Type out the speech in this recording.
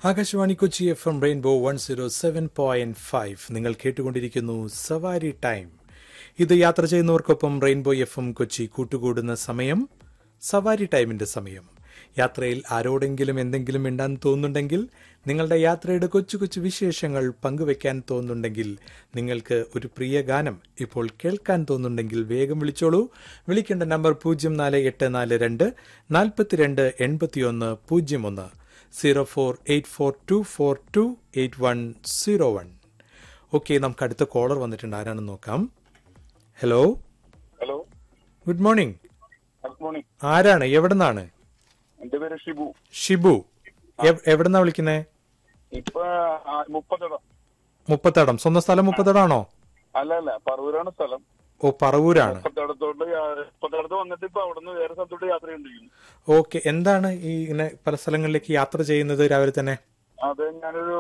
Akashvani Kochi F M rainbow one zero seven point five നിങ്ങൾ കേട്ടുകൊണ്ടിരിക്കുന്നു സവാരി ടൈം ഇത് യാത്ര ചെയ്യുന്നവർക്കൊപ്പം റെയിൻബോ എഫ് എം കൊച്ചി കൂട്ടുകൂടുന്ന സമയം സവാരി ടൈമിന്റെ സമയം യാത്രയിൽ ആരോടെങ്കിലും എന്തെങ്കിലും മിണ്ടാൻ തോന്നുന്നുണ്ടെങ്കിൽ നിങ്ങളുടെ യാത്രയുടെ കൊച്ചു കൊച്ചു വിശേഷങ്ങൾ പങ്കുവെക്കാൻ തോന്നുന്നുണ്ടെങ്കിൽ നിങ്ങൾക്ക് ഒരു പ്രിയ ഗാനം ഇപ്പോൾ കേൾക്കാൻ തോന്നുന്നുണ്ടെങ്കിൽ വേഗം വിളിച്ചോളൂ വിളിക്കേണ്ട നമ്പർ പൂജ്യം നാല് എട്ട് നാല് രണ്ട് നാൽപ്പത്തിരണ്ട് എൺപത്തിയൊന്ന് പൂജ്യം ഒന്ന് zero four eight four two four two eight one zero one okay നമുക്ക് അടുത്ത കോളർ വന്നിട്ടുണ്ട് ആരാണെന്ന് നോക്കാം hello hello good morning good morning ആരാണ് എവിടുന്നാണ് എന്റെ പേര് ഷിബു ഷിബു എവ്- എവിടുന്നാ വിളിക്കുന്നേ ഇപ്പൊ ആ, മുപ്പത്തടം മുപ്പത്തടം സ്വന്തം സ്ഥലം മുപ്പത്തടാണോ അല്ല അല്ല പറവൂരാണ് സ്ഥലം ഓ പറവൂരാണ് മുപ്പത്തടത്തോട്ട് യാ- മുപ്പത്തടത്ത് വന്നിട്ട് ഇപ്പൊ അവിടുന്ന് വേറെ സ്ഥലത്തോട്ട് യാത്ര ചെയ്തിരിക്കുന്നു ഓക്കെ എന്താണ് ഈ ഇങ്ങനെ പല സ്ഥലങ്ങളിലേക്ക് യാത്ര ചെയ്യുന്നത് രാവിലെ തന്നെ അത് ഞാനൊരു